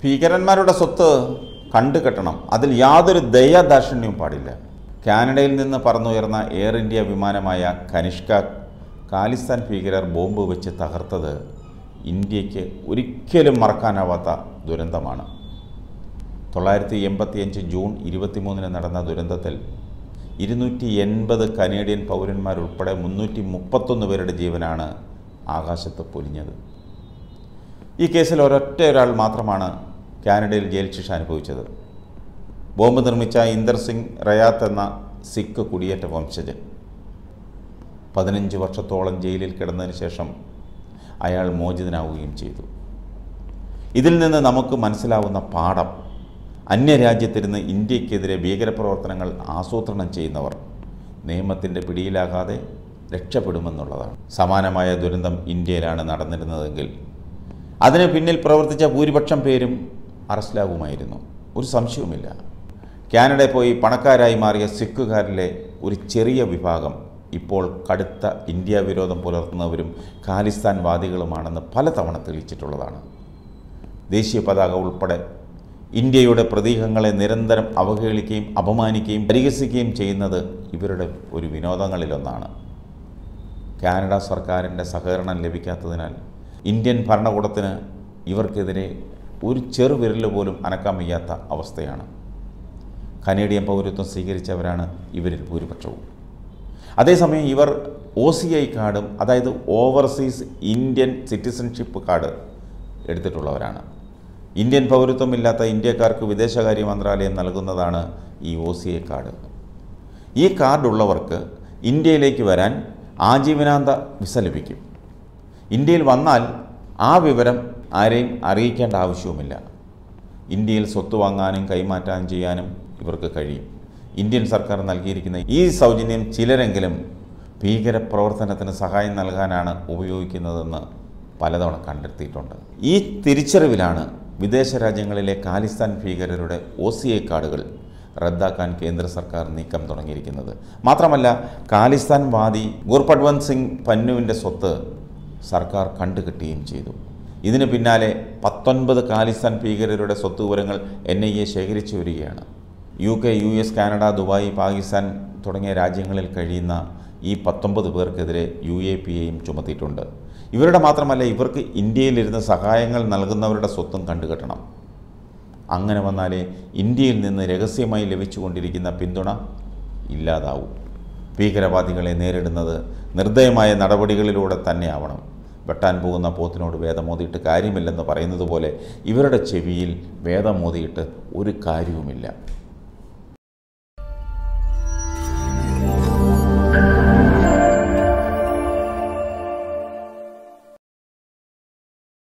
ഭീകരന്മാരുടെ സ്വത്ത് കണ്ടു കെട്ടണം അതിൽ യാതൊരു ദയാദാക്ഷിണ്യവും പാടില്ല കാനഡയിൽ നിന്ന് പറന്നുയർന്ന എയർ ഇന്ത്യ വിമാനമായ കനിഷ്ക ഖാലിസ്ഥാൻ ഭീകരർ ബോംബ് വെച്ച് തകർത്തത് ഇന്ത്യക്ക് ഒരിക്കലും മറക്കാനാവാത്ത ദുരന്തമാണ് തൊള്ളായിരത്തി എൺപത്തിയഞ്ച് ജൂൺ ഇരുപത്തിമൂന്നിന് നടന്ന ദുരന്തത്തിൽ ഇരുന്നൂറ്റി എൺപത് കനേഡിയൻ പൗരന്മാരുൾപ്പെടെ മുന്നൂറ്റി മുപ്പത്തൊന്ന് പേരുടെ ജീവനാണ് ആകാശത്ത് പൊലിഞ്ഞത് ഈ കേസിൽ ഒരൊറ്റ ഒരാൾ മാത്രമാണ് കാനഡയിൽ ജയിൽ ശിക്ഷ അനുഭവിച്ചത് ബോംബ് നിർമ്മിച്ച ഇന്ദർ സിംഗ് റയാത്ത് എന്ന സിഖ് കുടിയേറ്റ വംശജൻ പതിനഞ്ച് വർഷത്തോളം ജയിലിൽ കിടന്നതിന് ശേഷം അയാൾ മോചിതനാവുകയും ചെയ്തു ഇതിൽ നിന്ന് നമുക്ക് മനസ്സിലാവുന്ന പാഠം അന്യരാജ്യത്തിരുന്ന് ഇന്ത്യക്കെതിരെ ഭീകരപ്രവർത്തനങ്ങൾ ആസൂത്രണം ചെയ്യുന്നവർ നിയമത്തിൻ്റെ പിടിയിലാകാതെ രക്ഷപ്പെടുമെന്നുള്ളതാണ് സമാനമായ ദുരന്തം ഇന്ത്യയിലാണ് നടന്നിരുന്നതെങ്കിൽ അതിന് പിന്നിൽ പ്രവർത്തിച്ച ഭൂരിപക്ഷം പേരും അറസ്റ്റിലാകുമായിരുന്നു ഒരു സംശയവുമില്ല കാനഡ പോയി പണക്കാരായി മാറിയ സിഖുകാരിലെ ഒരു ചെറിയ വിഭാഗം ഇപ്പോൾ കടുത്ത ഇന്ത്യ വിരോധം പുലർത്തുന്നവരും ഖാലിസ്ഥാൻ വാദികളുമാണെന്ന് പലതവണ തെളിയിച്ചിട്ടുള്ളതാണ് ദേശീയ പതാക ഉൾപ്പെടെ ഇന്ത്യയുടെ പ്രതീകങ്ങളെ നിരന്തരം അവഹേളിക്കുകയും അപമാനിക്കുകയും പരിഹസിക്കുകയും ചെയ്യുന്നത് ഇവരുടെ ഒരു വിനോദങ്ങളിലൊന്നാണ് കാനഡ സർക്കാരിൻ്റെ സഹകരണം ലഭിക്കാത്തതിനാൽ ഇന്ത്യൻ ഭരണകൂടത്തിന് ഇവർക്കെതിരെ ഒരു ചെറുവിരൽ പോലും അനക്കാൻ വയ്യാത്ത അവസ്ഥയാണ് കനേഡിയൻ പൗരത്വം സ്വീകരിച്ചവരാണ് ഇവരിൽ ഭൂരിപക്ഷവും അതേസമയം ഇവർ ഒ സി ഐ കാർഡും അതായത് ഓവർസീസ് ഇന്ത്യൻ സിറ്റിസൺഷിപ്പ് കാർഡ് എടുത്തിട്ടുള്ളവരാണ് ഇന്ത്യൻ പൗരത്വമില്ലാത്ത ഇന്ത്യക്കാർക്ക് വിദേശകാര്യ മന്ത്രാലയം നൽകുന്നതാണ് ഈ ഒ സി ഐ കാർഡ് ഈ കാർഡുള്ളവർക്ക് ഇന്ത്യയിലേക്ക് വരാൻ ആജീവനാന്ത വിസ ലഭിക്കും ഇന്ത്യയിൽ വന്നാൽ ആ വിവരം ആരെയും അറിയിക്കേണ്ട ആവശ്യവുമില്ല ഇന്ത്യയിൽ സ്വത്ത് വാങ്ങാനും കൈമാറ്റാനും ചെയ്യാനും ഇവർക്ക് കഴിയും ഇന്ത്യൻ സർക്കാർ നൽകിയിരിക്കുന്ന ഈ സൗജന്യം ചിലരെങ്കിലും ഭീകരപ്രവർത്തനത്തിന് സഹായം നൽകാനാണ് ഉപയോഗിക്കുന്നതെന്ന് പലതവണ കണ്ടെത്തിയിട്ടുണ്ട് ഈ തിരിച്ചറിവിലാണ് വിദേശ രാജ്യങ്ങളിലെ ഖാലിസ്ഥാൻ ഭീകരരുടെ ഒ സി ഐ കാർഡുകൾ റദ്ദാക്കാൻ കേന്ദ്ര സർക്കാർ നീക്കം തുടങ്ങിയിരിക്കുന്നത് മാത്രമല്ല ഖാലിസ്ഥാൻ വാദി ഗുർപട്വന്ത് സിംഗ് പന്നുവിൻ്റെ സ്വത്ത് സർക്കാർ കണ്ടുകെട്ടുകയും ചെയ്തു ഇതിന് പിന്നാലെ പത്തൊൻപത് ഖാലിസ്ഥാൻ ഭീകരരുടെ സ്വത്ത് വിവരങ്ങൾ എൻ ഐ എ ശേഖരിച്ചു വരികയാണ് U K U S Canada Dubai Pakistan തുടങ്ങിയ രാജ്യങ്ങളിൽ കഴിയുന്ന ഈ പത്തൊമ്പത് പേർക്കെതിരെ യു എ പി എയും ചുമത്തിയിട്ടുണ്ട് ഇവരുടെ മാത്രമല്ല ഇവർക്ക് ഇന്ത്യയിലിരുന്ന് സഹായങ്ങൾ നൽകുന്നവരുടെ സ്വത്തും കണ്ടുകെട്ടണം അങ്ങനെ വന്നാലേ ഇന്ത്യയിൽ നിന്ന് രഹസ്യമായി ലഭിച്ചുകൊണ്ടിരിക്കുന്ന പിന്തുണ ഇല്ലാതാവും ഭീകരവാദികളെ നേരിടുന്നത് നിർദ്ദയമായ നടപടികളിലൂടെ തന്നെയാവണം വെട്ടാൻ പോകുന്ന പോത്തിനോട് വേദമോതിയിട്ട് കാര്യമില്ലെന്ന് പറയുന്നത് പോലെ ഇവരുടെ ചെവിയിൽ വേദമോതിയിട്ട് ഒരു കാര്യവുമില്ല